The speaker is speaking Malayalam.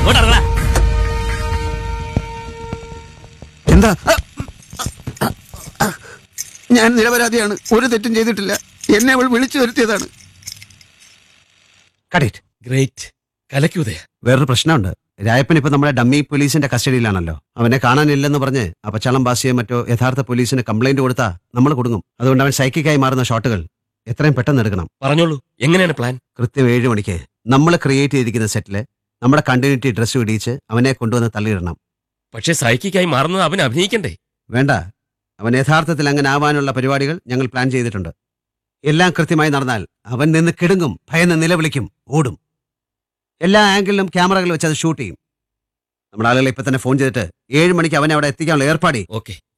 ഇങ്ങോട്ടിറങ്ങടാ എന്താ ഞാൻ നിരപരാധിയാണ് ഒരു തെറ്റും ചെയ്തിട്ടില്ല എന്നെ അവൾ വിളിച്ചു വരുത്തിയതാണ് കടേറ്റ് ഗ്രേറ്റ് കലക്കൂതയ വേറൊരു പ്രശ്നമുണ്ട് രായപ്പൻ ഇപ്പൊ നമ്മുടെ ഡമ്മി പോലീസിന്റെ കസ്റ്റഡിയിലാണല്ലോ അവനെ കാണാനില്ലെന്ന് പറഞ്ഞ് അപ്പച്ചാളം ബാസിയെ മറ്റോ യഥാർത്ഥ പോലീസിന് കംപ്ലൈന്റ് കൊടുത്താ നമ്മൾ കൊടുങ്ങും അതുകൊണ്ട് അവൻ സൈക്കിക്കായി മാറുന്ന ഷോട്ടുകൾ എത്രയും പെട്ടെന്ന് എടുക്കണം പറഞ്ഞോളൂ എങ്ങനെയാണ് പ്ലാൻ കൃത്യം ഏഴ് മണിക്ക് നമ്മൾ ക്രിയേറ്റ് ചെയ്തിരിക്കുന്ന സെറ്റില് നമ്മുടെ കണ്ടിന്യൂറ്റി ഡ്രസ്സ് ഇടിയിച്ച് അവനെ കൊണ്ടുവന്ന് തള്ളിയിടണം പക്ഷെ സൈക്കിക്കായി മാറുന്നത് അവൻ അഭിനയിക്കണ്ടേ വേണ്ട അവൻ യഥാർത്ഥത്തിൽ അങ്ങനെ ആവാനുള്ള പരിപാടികൾ ഞങ്ങൾ പ്ലാൻ ചെയ്തിട്ടുണ്ട് എല്ലാം കൃത്യമായി നടന്നാൽ അവൻ നിന്ന് കിടുങ്ങും ഭയന്ന് നിലവിളിക്കും ഓടും എല്ലാ ആംഗിളിലും ക്യാമറകൾ വെച്ച് അത് ഷൂട്ട് ചെയ്യും നമ്മുടെ ആളുകൾ ഇപ്പൊ തന്നെ ഫോൺ ചെയ്തിട്ട് ഏഴ് മണിക്ക് അവനെ അവിടെ എത്തിക്കാനുള്ള ഏർപ്പാടി ഓക്കെ